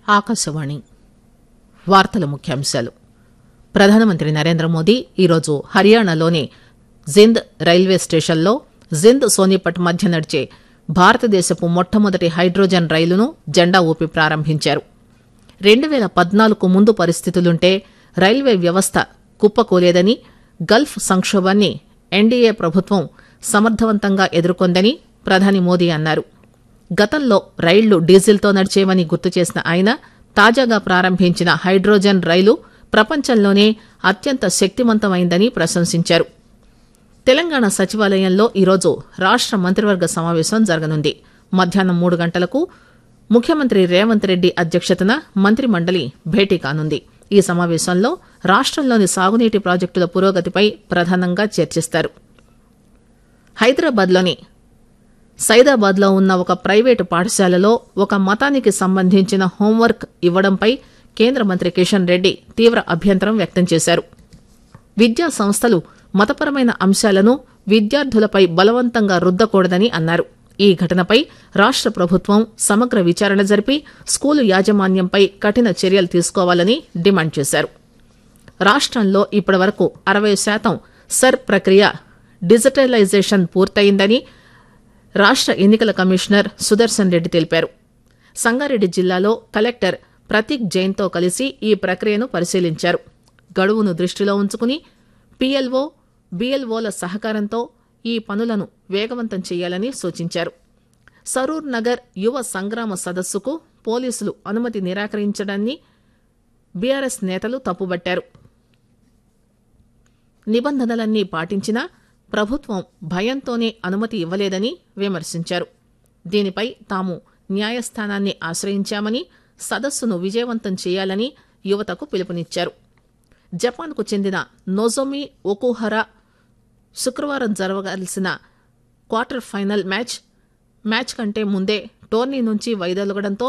ఆకాశవాణి వార్తల ముఖ్యాంశాలు ప్రధానమంత్రి నరేంద్ర మోదీ ఈరోజు హర్యానాలోని జింద్ రైల్వే స్టేషన్లో జింద్ సోనిపట్ మధ్య నడిచే భారతదేశపు మొట్టమొదటి హైడ్రోజన్ రైలును జెండా ఊపి ప్రారంభించారు రెండు పేల పద్నాలుగు ముందు పరిస్థితులుంటే రైల్వే వ్యవస్థ కుప్పకూలేదని గల్ఫ్ సంక్షోభాన్ని ఎన్డీఏ ప్రభుత్వం సమర్థవంతంగా ఎదుర్కొందని ప్రధాని మోదీ అన్నారు గతంలో రైళ్లు డీజిల్తో నడిచేవని గుర్తు చేసిన ఆయన తాజాగా ప్రారంభించిన హైడ్రోజన్ రైలు ప్రపంచంలోనే అత్యంత శక్తివంతమైందని ప్రశంసించారు తెలంగాణ సచివాలయంలో ఈరోజు రాష్ట మంత్రివర్గ సమావేశం జరగనుంది మధ్యాహ్నం మూడు గంటలకు ముఖ్యమంత్రి రేవంత్ రెడ్డి అధ్యక్షతన మంత్రి మండలి భేటీ కానుంది ఈ సమావేశంలో రాష్టంలోని సాగునీటి ప్రాజెక్టుల పురోగతిపై ప్రధానంగా చర్చిస్తారు హైదరాబాద్లోని సైదాబాద్లో ఉన్న ఒక ప్రైవేటు పాఠశాలలో ఒక మతానికి సంబంధించిన హోంవర్క్ ఇవ్వడంపై కేంద్ర మంత్రి కిషన్ రెడ్డి తీవ్ర అభ్యంతరం వ్యక్తం చేశారు విద్యా సంస్థలు మతపరమైన అంశాలను విద్యార్థులపై బలవంతంగా రుద్దకూడదని అన్నారు ఈ ఘటనపై రాష్ట ప్రభుత్వం సమగ్ర విచారణ జరిపి స్కూలు యాజమాన్యంపై కఠిన చర్యలు తీసుకోవాలని డిమాండ్ చేశారు రాష్టంలో ఇప్పటివరకు అరవై శాతం సర్ ప్రక్రియ డిజిటలైజేషన్ పూర్తయిందని రాష్ట ఎన్నికల కమిషనర్ సుదర్శన్ రెడ్డి తెలిపారు సంగారెడ్డి జిల్లాలో కలెక్టర్ ప్రతీక్ జైన్తో కలిసి ఈ ప్రక్రియను పరిశీలించారు గడువును దృష్టిలో ఉంచుకుని పీఎల్ఓ బీఎల్ఓల సహకారంతో ఈ పనులను వేగవంతం చేయాలని సూచించారు సరూర్ నగర్ యువ సంగ్రామ సదస్సుకు పోలీసులు అనుమతి నిరాకరించడాన్ని బీఆర్ఎస్ నేతలు తప్పుబట్టారు నిబంధనలన్నీ పాటించినా ప్రభుత్వం భయంతోనే అనుమతి ఇవ్వలేదని విమర్శించారు దీనిపై తాము న్యాయస్థానాన్ని ఆశ్రయించామని సదస్సును విజయవంతం చేయాలని యువతకు పిలుపునిచ్చారు జపాన్కు చెందిన నొజోమి ఒకుహరా శుక్రవారం జరగాల్సిన క్వార్టర్ ఫైనల్ మ్యాచ్ మ్యాచ్ కంటే ముందే టోర్నీ నుంచి వైదొలగడంతో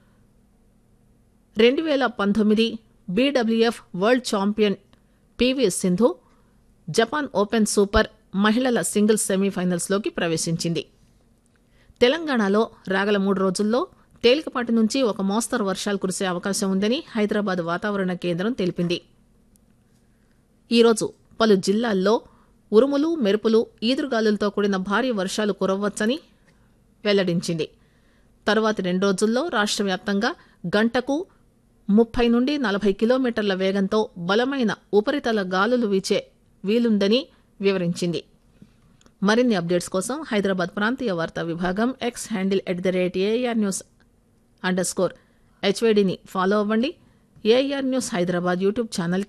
రెండు వేల పంతొమ్మిది BWF world champion PV Sindhu Japan open super మహిళల సింగిల్స్ సెమీఫైనల్స్లోకి ప్రవేశించింది తెలంగాణలో రాగల మూడు రోజుల్లో తేలికపాటి నుంచి ఒక మోస్తరు వర్షాలు కురిసే అవకాశం ఉందని హైదరాబాద్ వాతావరణ కేంద్రం తెలిపింది ఈరోజు పలు జిల్లాల్లో ఉరుములు మెరుపులు ఈదురుగాలులతో కూడిన భారీ వర్షాలు కురవ్వచ్చని వెల్లడించింది తరువాతి రెండు రోజుల్లో రాష్ట్ర వ్యాప్తంగా గంటకు ముప్పై నుండి నలభై కిలోమీటర్ల వేగంతో బలమైన ఉపరితల గాలులు వీచే వీలుందని వివరించింది మరిన్ని అప్డేట్స్ కోసం హైదరాబాద్ ప్రాంతీయ వార్తా విభాగం X handle at the rate AR news underscore హెచ్వేడిని ఫాలో అవ్వండి ఏఆర్ న్యూస్ హైదరాబాద్ యూట్యూబ్ ఛానల్కి